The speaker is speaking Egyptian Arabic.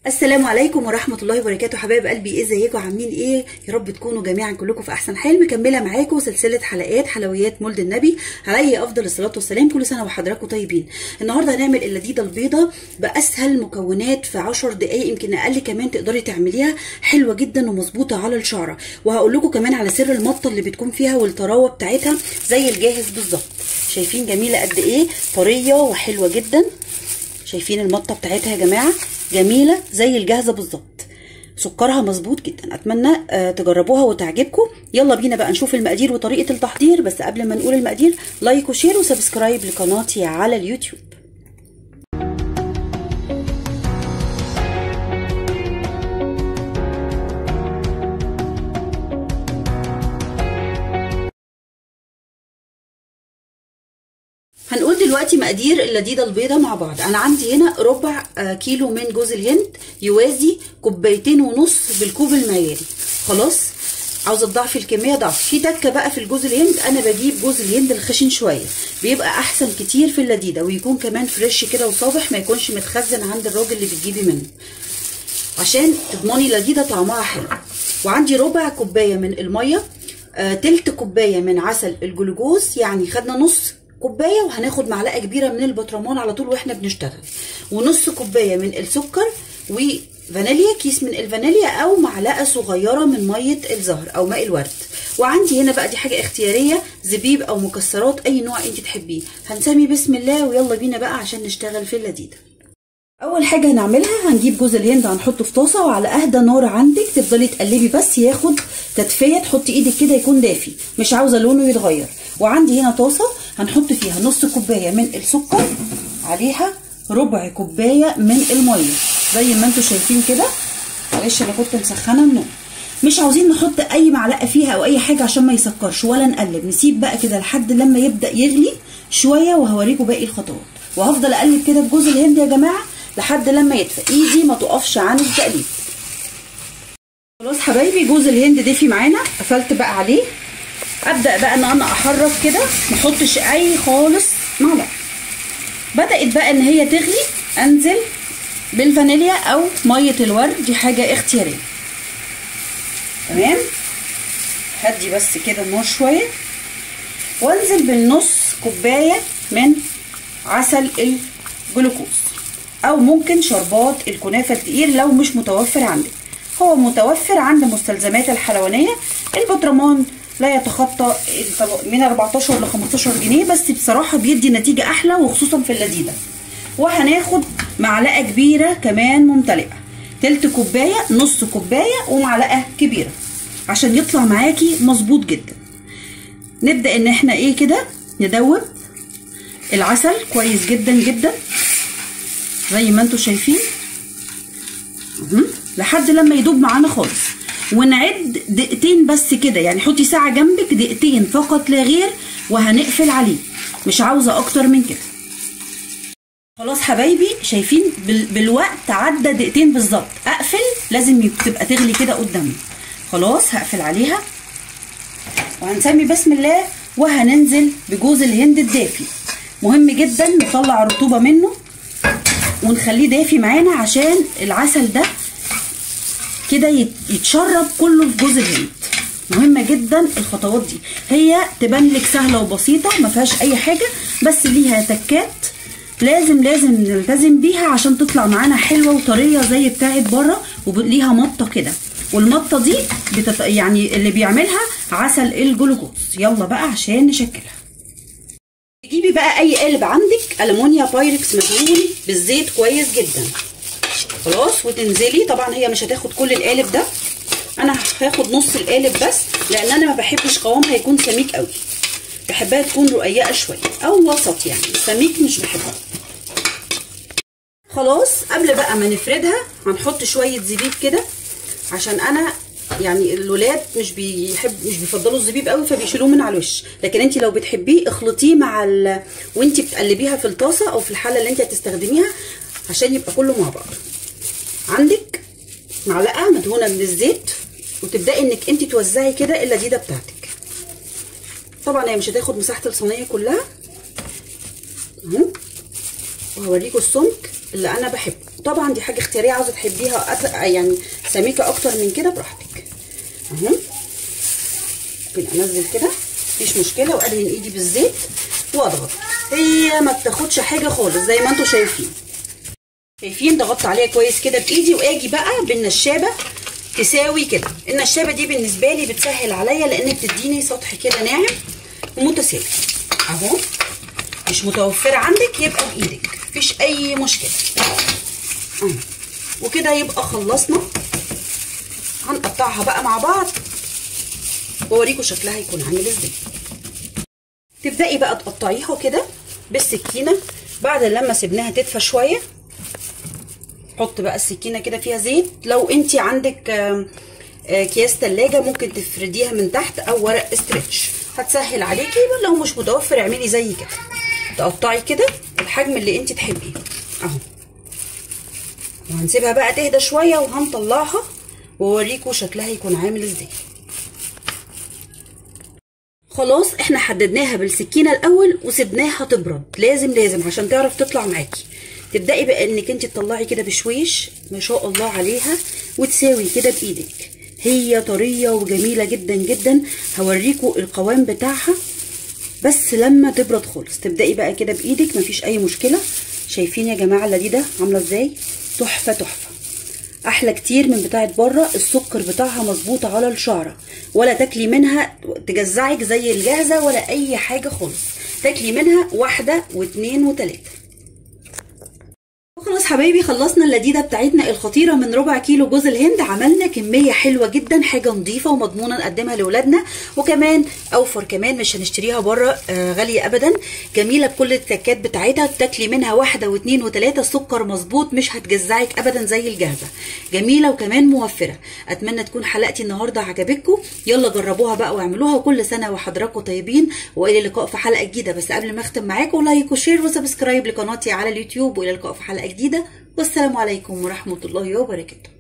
السلام عليكم ورحمة الله وبركاته حبايب قلبي ازيكم عاملين ايه يا رب تكونوا جميعا كلكم في احسن حال مكملة معاكم سلسلة حلقات حلويات مولد النبي عليه افضل الصلاة والسلام كل سنة وحضراتكم طيبين النهاردة هنعمل اللذيذة البيضة باسهل مكونات في 10 دقايق يمكن اقل كمان تقدري تعمليها حلوة جدا ومظبوطة على الشعرة وهقول لكم كمان على سر المطة اللي بتكون فيها والطراوة بتاعتها زي الجاهز بالظبط شايفين جميلة قد ايه طرية وحلوة جدا شايفين المطه بتاعتها يا جماعه جميله زي الجاهزه بالظبط سكرها مظبوط جدا اتمنى آه تجربوها وتعجبكم يلا بينا بقى نشوف المقادير وطريقه التحضير بس قبل ما نقول المقادير لايك وشير وسبسكرايب لقناتي على اليوتيوب هنقول دلوقتي مقادير اللذيذه البيضه مع بعض انا عندي هنا ربع كيلو من جوز الهند يوازي كوبايتين ونص بالكوب المعياري خلاص عاوزه تضعفي الكميه ضعف في تكه بقى في الجوز الهند انا بجيب جوز الهند الخشن شويه بيبقى احسن كتير في اللذيذه ويكون كمان فريش كده وصابح ما يكونش متخزن عند الراجل اللي بتجيبي منه عشان تضمني لذيذه طعمها حلو وعندي ربع كوبايه من الميه آه تلت كوبايه من عسل الجلوكوز يعني خدنا نص كوبايه وهناخد معلقه كبيره من البطرمان على طول واحنا بنشتغل ونص كوبايه من السكر وفانيليا كيس من الفانيليا او معلقه صغيره من ميه الزهر او ماء الورد وعندي هنا بقى دي حاجه اختياريه زبيب او مكسرات اي نوع انت تحبيه هنسمي بسم الله ويلا بينا بقى عشان نشتغل في اللذيذه اول حاجه هنعملها هنجيب جوز الهند هنحطه في طاسه وعلى اهدى نار عندك تفضلي تقلبي بس ياخد تدفيه تحطي ايدك كده يكون دافي مش عاوزه لونه يتغير وعندي هنا طاسه هنحط فيها نص كوبايه من السكر عليها ربع كوبايه من الميه زي ما انتم شايفين كده معلش انا كنت مسخنه النار مش عاوزين نحط اي معلقه فيها او اي حاجه عشان ما يسكرش ولا نقلب نسيب بقى كده لحد لما يبدا يغلي شويه وهوريكم باقي الخطوات وهفضل اقلب كده في جوز الهند يا جماعه لحد لما يدفى ايدي ما تقفش عن التقليب خلاص حبايبي جوز الهند دفي معانا قفلت بقى عليه ابدا بقى ان انا احرك كده ما احطش اي خالص معلقه بدات بقى ان هي تغلي انزل بالفانيليا او ميه الورد دي حاجه اختياريه تمام هدي بس كده النار شويه وانزل بالنص كوبايه من عسل الجلوكوز او ممكن شربات الكنافه التقيل لو مش متوفر عندك هو متوفر عند مستلزمات الحلوانيه البطرمان لا يتخطى من 14 ل 15 جنيه بس بصراحه بيدي نتيجه احلى وخصوصا في اللذيذه وهناخد معلقه كبيره كمان ممتلئه تلت كوبايه نص كوبايه ومعلقه كبيره عشان يطلع معاكي مظبوط جدا نبدا ان احنا ايه كده ندوب العسل كويس جدا جدا زي ما انتم شايفين لحد لما يدوب معانا خالص ونعد دقيقتين بس كده يعني حطي ساعه جنبك دقيقتين فقط لا غير وهنقفل عليه مش عاوزه اكتر من كده خلاص حبايبي شايفين بالوقت عدى دقيقتين بالظبط اقفل لازم تبقى تغلي كده قدامي خلاص هقفل عليها وهنسمي بسم الله وهننزل بجوز الهند الدافي مهم جدا نطلع الرطوبه منه ونخليه دافي معانا عشان العسل ده كده يتشرب كله في جوز الهند مهمه جدا الخطوات دي هي تبان لك سهله وبسيطه ما فيهاش اي حاجه بس ليها تكات لازم لازم نلتزم بيها عشان تطلع معانا حلوه وطريه زي بتاعه بره وليها مطه كده والمطه دي بتت... يعني اللي بيعملها عسل الجلوكوز يلا بقى عشان نشكلها تجيبي بقى اي قالب عندك المونيا بايركس مدهون بالزيت كويس جدا خلاص وتنزلي طبعا هي مش هتاخد كل القالب ده انا هاخد نص القالب بس لان انا ما بحبش قوامها يكون سميك قوي بحبها تكون رقيقه شويه او وسط يعني سميك مش بحبها خلاص قبل بقى ما نفردها هنحط شويه زبيب كده عشان انا يعني الولاد مش بيحب مش بيفضلوا الزبيب قوي فبيشيلوه من على الوش لكن انت لو بتحبيه اخلطيه مع ال... وانت بتقلبيها في الطاسه او في الحله اللي انت هتستخدميها عشان يبقى كله مع بعض عندك معلقه مدهونه من الزيت وتبداي انك انت توزعي كده اللذيذه بتاعتك طبعا هي مش هتاخد مساحه الصينيه كلها اهو وهوريكم السمك اللي انا بحبه طبعا دي حاجه اختياريه عاوزه تحبيها أت... يعني سميكه اكتر من كده براحتك اهو ممكن انزل كده مفيش مشكله وادهن ايدي بالزيت واضغط هي ما بتاخدش حاجه خالص زي ما انتم شايفين شايفين ضغطت عليها كويس كده بايدي واجي بقى بالنشابه تساوي كده النشابه دي بالنسبه لي بتسهل عليا لان بتديني سطح كده ناعم ومتساوي اهو مش متوفره عندك يبقى بايدك مفيش اي مشكله اهو وكده يبقى خلصنا هنقطعها بقى مع بعض واوريكم شكلها يكون عامل ازاي تبداي بقى تقطعيها كده بالسكينه بعد لما سيبناها تدفى شويه حط بقى السكينه كده فيها زيت لو انت عندك اكياس تلاجة ممكن تفرديها من تحت او ورق استرتش هتسهل عليكي لو مش متوفر اعملي زي كده تقطعي كده الحجم اللي انت تحبيه اهو وهنسيبها بقى تهدى شويه وهنطلعها واوريكم شكلها يكون عامل ازاي خلاص احنا حددناها بالسكينه الاول وسبناها تبرد لازم لازم عشان تعرف تطلع معاكي تبداي بقى انك انت تطلعي كده بشويش ما شاء الله عليها وتساوي كده بايدك هي طريه وجميله جدا جدا هوريكم القوام بتاعها بس لما تبرد خالص تبداي بقى كده بايدك مفيش اي مشكله شايفين يا جماعه اللذيذه عامله ازاي تحفه تحفه احلى كتير من بتاعه بره السكر بتاعها مظبوط على الشعره ولا تاكلي منها تجزعك زي الجاهزه ولا اي حاجه خالص تاكلي منها واحده واتنين وتلاته خلاص حبايبي خلصنا اللذيذه بتاعتنا الخطيره من ربع كيلو جوز الهند عملنا كميه حلوه جدا حاجه نظيفه ومضمونه نقدمها لاولادنا وكمان اوفر كمان مش هنشتريها بره آه غاليه ابدا جميله بكل التكات بتاعتها تاكلي منها واحده واثنين وثلاثه السكر مظبوط مش هتجزعك ابدا زي الجاهزه جميله وكمان موفره اتمنى تكون حلقتي النهارده عجبتكم يلا جربوها بقى واعملوها كل سنه وحضراتكم طيبين والى اللقاء في حلقه جديده بس قبل ما اختم معاكم لايك وشير وسبسكرايب لقناتي على اليوتيوب والى اللقاء في حلقه جديده والسلام عليكم ورحمه الله وبركاته